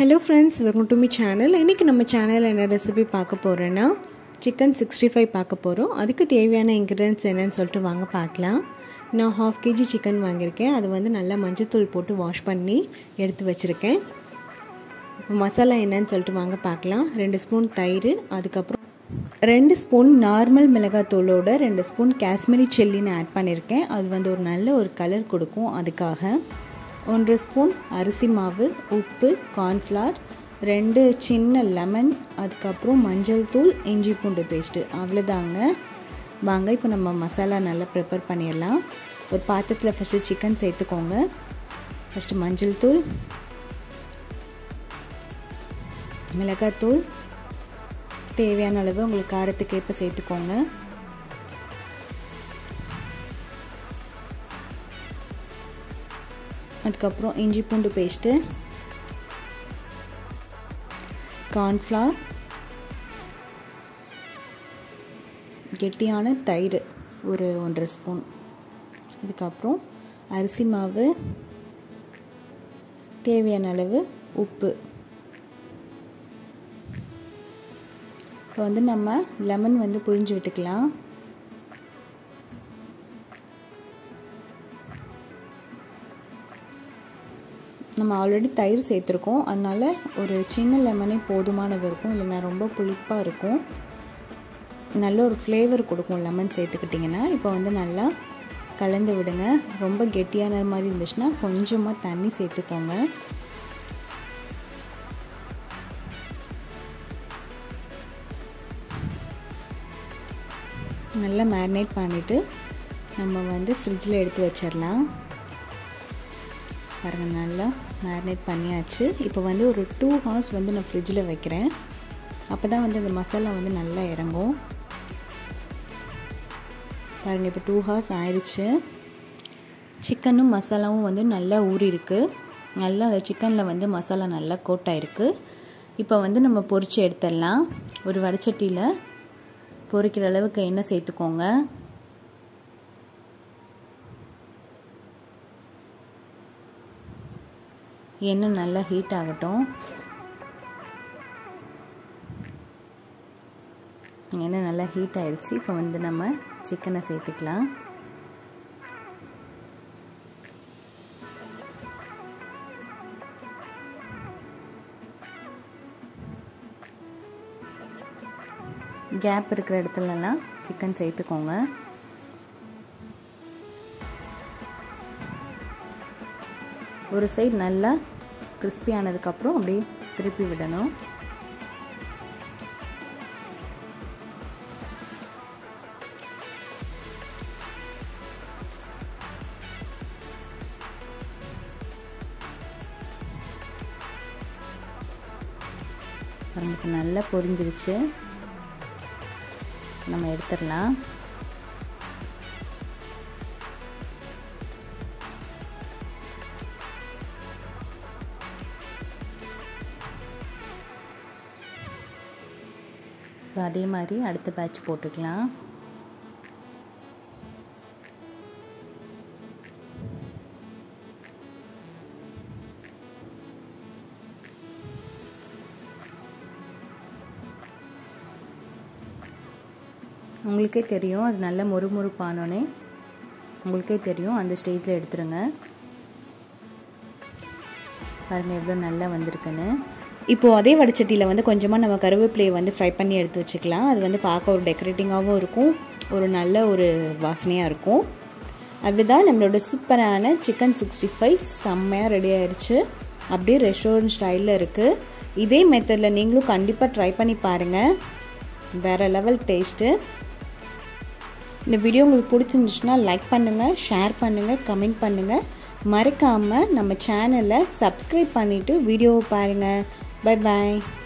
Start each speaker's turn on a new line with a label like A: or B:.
A: hello friends welcome to me channel இன்றைக்கி நம்ம சேனலில் என்ன ரெசிபி பார்க்க போகிறோன்னா சிக்கன் சிக்ஸ்டி ஃபைவ் பார்க்க போகிறோம் அதுக்கு தேவையான இன்க்ரீடியன்ஸ் என்னன்னு சொல்லிட்டு வாங்க பார்க்கலாம் நான் ஹாஃப் கேஜி சிக்கன் வாங்கியிருக்கேன் அது வந்து நல்லா மஞ்சத்தூள் போட்டு வாஷ் பண்ணி எடுத்து வச்சுருக்கேன் இப்போ மசாலா என்னன்னு சொல்லிட்டு வாங்க பார்க்கலாம் ரெண்டு ஸ்பூன் தயிர் அதுக்கப்புறம் ரெண்டு ஸ்பூன் நார்மல் மிளகாத்தூளோட ரெண்டு ஸ்பூன் காஷ்மீரி சில்லின்னு ஆட் பண்ணியிருக்கேன் அது வந்து ஒரு நல்ல ஒரு கலர் கொடுக்கும் அதுக்காக ஒன்றரை ஸ்பூன் அரிசி மாவு உப்பு கார்ன்ஃப்ளவர் ரெண்டு சின்ன லெமன் அதுக்கப்புறம் மஞ்சள் தூள் இஞ்சி பூண்டு பேஸ்ட்டு அவ்வளோதாங்க வாங்க இப்போ நம்ம மசாலா நல்லா ப்ரிப்பேர் பண்ணிடலாம் ஒரு பாத்திரத்தில் ஃபஸ்ட்டு சிக்கன் சேர்த்துக்கோங்க ஃபஸ்ட்டு மஞ்சள் தூள் மிளகாத்தூள் தேவையான அளவு உங்களுக்கு காரத்துக்கு ஏற்ப சேர்த்துக்கோங்க அதுக்கப்புறம் இஞ்சி பூண்டு பேஸ்ட்டு கார்ன்ஃப்ளவர் கெட்டியான தயிர் ஒரு ஒன்றரை ஸ்பூன் அதுக்கப்புறம் அரிசி மாவு தேவையான அளவு உப்பு இப்போ வந்து நம்ம லெமன் வந்து புழிஞ்சு விட்டுக்கலாம் நம்ம ஆல்ரெடி தயிர் சேர்த்துருக்கோம் அதனால் ஒரு சின்ன லெமனே போதுமானது இருக்கும் இல்லைன்னா ரொம்ப புளிப்பாக இருக்கும் நல்ல ஒரு ஃப்ளேவர் கொடுக்கும் லெமன் சேர்த்துக்கிட்டிங்கன்னா இப்போ வந்து நல்லா கலந்து விடுங்க ரொம்ப கெட்டியான மாதிரி இருந்துச்சுன்னா கொஞ்சமாக தண்ணி சேர்த்துக்கோங்க நல்லா மேரினேட் பண்ணிவிட்டு நம்ம வந்து ஃப்ரிட்ஜில் எடுத்து வச்சிடலாம் பாருங்கள் நல்லா மேரினேட் பண்ணியாச்சு இப்போ வந்து ஒரு டூ ஹவர்ஸ் வந்து நான் ஃப்ரிட்ஜில் வைக்கிறேன் அப்போ தான் வந்து அந்த மசாலா வந்து நல்லா இறங்கும் பாருங்கள் இப்போ டூ ஹவர்ஸ் ஆயிடுச்சு சிக்கனும் மசாலாவும் வந்து நல்லா ஊறி இருக்குது நல்லா அந்த சிக்கனில் வந்து மசாலா நல்லா கோட் ஆகிருக்கு இப்போ வந்து நம்ம பொரித்து எடுத்துடலாம் ஒரு வடச்சட்டியில் பொரிக்கிற அளவுக்கு எண்ணெய் சேர்த்துக்கோங்க எண்ணெய் நல்லா ஹீட் ஆகட்டும் எண்ணெய் நல்லா ஹீட் ஆயிடுச்சு இப்போ வந்து நம்ம சிக்கனை சேர்த்துக்கலாம் கேப் இருக்கிற இடத்துலலாம் சிக்கன் சேர்த்துக்கோங்க ஒரு சைடு நல்லா கிறிஸ்பி ஆனதுக்கப்புறம் அப்படியே திருப்பி விடணும் நமக்கு நல்லா பொரிஞ்சிருச்சு நம்ம எடுத்துடலாம் இப்போ அதே மாதிரி அடுத்த பேட்ச் போட்டுக்கலாம் உங்களுக்கே தெரியும் அது நல்ல மொறுமொறுப்பானோன்னே உங்களுக்கே தெரியும் அந்த ஸ்டேஜில் எடுத்துருங்க பாருங்கள் எவ்வளோ நல்லா வந்திருக்குன்னு இப்போது அதே வடச்சட்டியில் வந்து கொஞ்சமாக நம்ம கருவேப்பிலையை வந்து ஃப்ரை பண்ணி எடுத்து வச்சுக்கலாம் அது வந்து பார்க்க ஒரு டெக்கரேட்டிங்காகவும் இருக்கும் ஒரு நல்ல ஒரு வாசனையாக இருக்கும் அதுதான் நம்மளோட சூப்பரான சிக்கன் சிக்ஸ்டி ஃபைவ் செம்மையாக ரெடி ஆயிடுச்சு அப்படியே ரெஸ்டாரண்ட் ஸ்டைலில் இருக்குது இதே மெத்தடில் நீங்களும் கண்டிப்பாக ட்ரை பண்ணி பாருங்கள் வேறு லெவல் டேஸ்ட்டு இந்த வீடியோ உங்களுக்கு பிடிச்சிருந்துச்சுன்னா லைக் பண்ணுங்கள் ஷேர் பண்ணுங்கள் கமெண்ட் பண்ணுங்கள் மறக்காமல் நம்ம சேனலை சப்ஸ்கிரைப் பண்ணிவிட்டு வீடியோவை பாருங்கள் பை பாய்